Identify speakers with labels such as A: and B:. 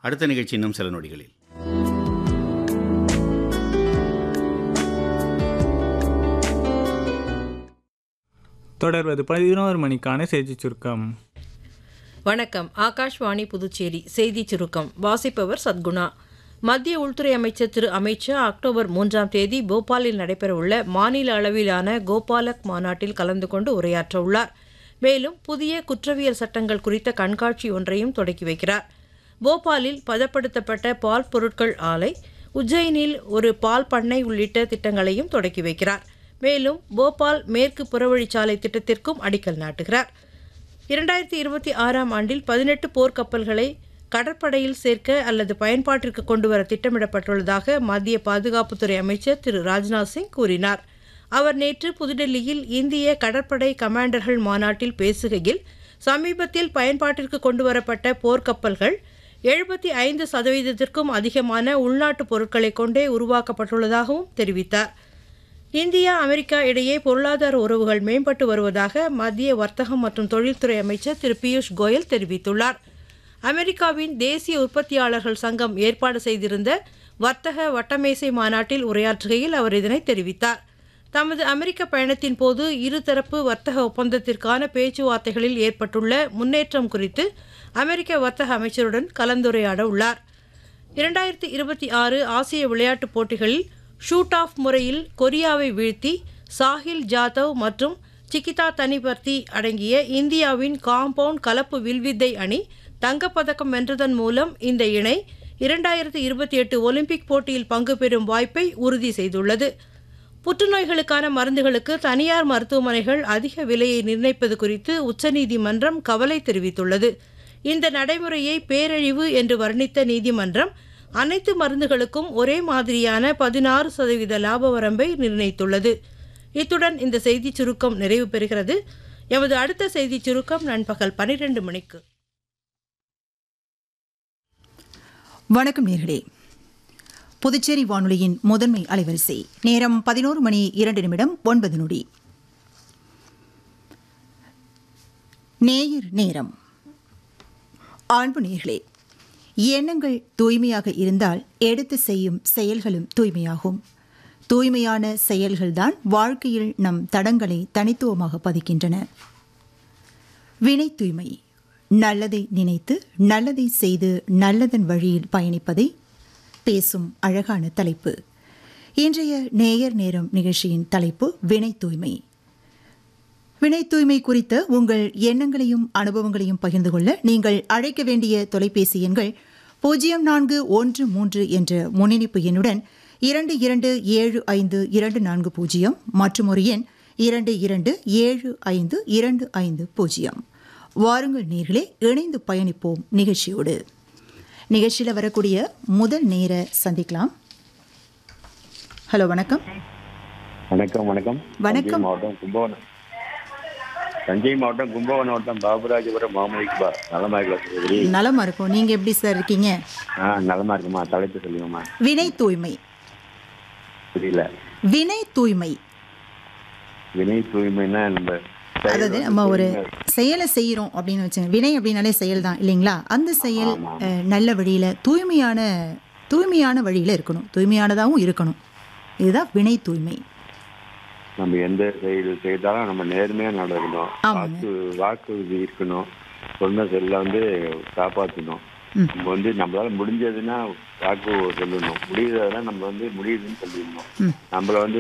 A: அடுத்த நிகழ்ச்சி இன்னும் சில நொடிகளில்
B: தொடர்வது பதினோரு மணிக்கான செய்திச் சுருக்கம்
C: வணக்கம் ஆகாஷ்வாணி புதுச்சேரி செய்திச் சுருக்கம் வாசிப்பவர் சத்குணா மத்திய உள்துறை அமைச்சர் திரு அமித்ஷா அக்டோபர் மூன்றாம் தேதி போபாலில் நடைபெறவுள்ள மாநில அளவிலான கோபாலக் மாநாட்டில் கலந்து கொண்டு உரையாற்ற உள்ளார் மேலும் புதிய குற்றவியல் சட்டங்கள் குறித்த கண்காட்சி ஒன்றையும் தொடக்கி வைக்கிறார் போபாலில் பதப்படுத்தப்பட்ட பால் பொருட்கள் ஆலை உஜ்ஜயினில் ஒரு பால் பண்ணை உள்ளிட்ட திட்டங்களையும் தொடக்கி வைக்கிறார் மேலும் போபால் மேற்கு புறவழிச்சாலை திட்டத்திற்கும் அடிக்கல் நாட்டுகிறார் இரண்டாயிரத்தி இருபத்தி ஆறாம் ஆண்டில் பதினெட்டு போர்க்கப்பல்களை கடற்படையில் சேர்க்க அல்லது பயன்பாட்டிற்கு கொண்டுவர திட்டமிடப்பட்டுள்ளதாக மத்திய பாதுகாப்புத்துறை அமைச்சர் திரு ராஜ்நாத் சிங் கூறினார் அவர் நேற்று புதுடெல்லியில் இந்திய கடற்படை கமாண்டர்கள் மாநாட்டில் பேசுகையில் சமீபத்தில் பயன்பாட்டிற்கு கொண்டுவரப்பட்ட போர்க்கப்பல்கள் எழுபத்தி ஐந்து சதவீதத்திற்கும் அதிகமான உள்நாட்டு பொருட்களை கொண்டே உருவாக்கப்பட்டுள்ளதாகவும் தெரிவித்தார் இந்தியா அமெரிக்கா இடையே பொருளாதார உறவுகள் மேம்பட்டு வருவதாக மத்திய வர்த்தகம் மற்றும் தொழில்துறை அமைச்சர் திரு பியூஷ் கோயல் தெரிவித்துள்ளார் அமெரிக்காவின் தேசிய உற்பத்தியாளர்கள் சங்கம் ஏற்பாடு செய்திருந்த வர்த்தக வட்டமேசை மாநாட்டில் உரையாற்றுகையில் அவர் இதனை தெரிவித்தார் தமது அமெரிக்க பயணத்தின் போது இருதரப்பு வர்த்தக ஒப்பந்தத்திற்கான பேச்சுவார்த்தைகளில் ஏற்பட்டுள்ள முன்னேற்றம் குறித்து அமெரிக்க வர்த்தக அமைச்சருடன் கலந்துரையாட உள்ளார் இரண்டாயிரத்தி இருபத்தி ஆறு ஆசிய விளையாட்டுப் போட்டிகளில் ஷூட் ஆஃப் முறையில் கொரியாவை வீழ்த்தி சாஹில் ஜாதவ் மற்றும் சிகிதா தனிபர்த்தி அடங்கிய இந்தியாவின் காம்பவுண்ட் கலப்பு வில்வித்தை அணி தங்கப்பதக்கம் வென்றதன் மூலம் இந்த இணை இரண்டாயிரத்தி இருபத்தி எட்டு ஒலிம்பிக் போட்டியில் பங்கு பெறும் வாய்ப்பை உறுதி செய்துள்ளது புற்றுநோய்களுக்கான மருந்துகளுக்கு தனியார் மருத்துவமனைகள் அதிக விலையை நிர்ணயிப்பது குறித்து உச்சநீதிமன்றம் கவலை தெரிவித்துள்ளது இந்த நடைமுறையை பேரழிவு என்று வர்ணித்த நீதிமன்றம் அனைத்து மருந்துகளுக்கும் ஒரே மாதிரியான பதினாறு சதவீத லாப வரம்பை நிர்ணயித்துள்ளது இத்துடன் இந்த செய்திச் சுருக்கம் நிறைவு பெறுகிறது எமது அடுத்த செய்திச் சுருக்கம் நண்பகல் பனிரெண்டு மணிக்கு
D: வணக்கம் நேர்களே புதுச்சேரி வானொலியின் முதன்மை அலைவரிசை நேரம் பதினோரு மணி இரண்டு நிமிடம் ஒன்பது நொடி நேயர் நேரம் அன்பு நேர்களே எண்ணங்கள் தூய்மையாக இருந்தால் எடுத்து செய்யும் செயல்களும் தூய்மையாகும் தூய்மையான செயல்கள்தான் வாழ்க்கையில் நம் தடங்களை தனித்துவமாக பதிக்கின்றன வினை தூய்மை நல்லதை நினைத்து நல்லதை செய்து நல்லதன் வழியில் பயணிப்பதை பேசும் அழகான தலைப்பு இன்றைய நேயர் நேரம் நிகழ்ச்சியின் தலைப்பு வினை தூய்மை வினை தூய்மை குறித்த உங்கள் எண்ணங்களையும் அனுபவங்களையும் பகிர்ந்து கொள்ள நீங்கள் அழைக்க வேண்டிய தொலைபேசி எண்கள் பூஜ்ஜியம் நான்கு ஒன்று மூன்று என்ற முன்னிணைப்பு எண்ணுடன் இரண்டு இரண்டு ஏழு ஐந்து இரண்டு நான்கு பூஜ்ஜியம் மற்றும் ஒரு எண் இரண்டு இரண்டு ஏழு ஐந்து இரண்டு ஐந்து பூஜ்ஜியம் வாருங்கள் நேர்களே இணைந்து பயணிப்போம் நிகழ்ச்சியோடு நிகழ்ச்சியில் வரக்கூடிய முதல் நேர சந்திக்கலாம் ஹலோ வணக்கம்
E: வணக்கம் வணக்கம்
D: வணக்கம்.
E: தஞ்சை மாவட்டம் கும்பகோணம் தஞ்சை மாவட்டம் கும்பகோணம் மாவட்டம் பாபுராஜபுரம் மாமலிக்குபா நலமா இருக்கலாம் சகோதரி
D: நலமா இருக்கும் நீங்க எப்படி சார் இருக்கீங்க
E: ஆ நலமா இருக்குமா தலைப்பு சொல்லுங்கம்மா
D: வினை தூய்மை
E: புரியல
D: வினை தூய்மை
E: வினை தூய்மைன்னா நம்ம செயல்
D: அதாவது
E: வந்து
D: நம்ம ஒரு
E: தூய்மையா
D: செயலை செய்கிறோம் அப்படின்னு வச்சுங்க வினை அப்படின்னாலே செயல் தான் இல்லைங்களா அந்த செயல் அஹ், நல்ல வழியில தூய்மையான தூய்மையான வழியில இருக்கணும் தூய்மையானதாகவும் இருக்கணும் இதுதான் வினை தூய்மை
E: நம்ம எந்த செயல் செய்தாலும் நம்ம நேர்மையா நடக்கணும்
D: ஆமாங்க.
E: வாக்கு வாக்குறுதி இருக்கணும் சொன்ன செல்ல வந்து காப்பாற்றணும்
D: ம்.
E: நம்ம வந்து நம்மளால முடிஞ்சதுன்னா வாக்கு சொல்லணும் முடியாததுன்னா நம்ம வந்து முடியுதுன்னு சொல்லிடணும்
D: ம்.
E: நம்மள வந்து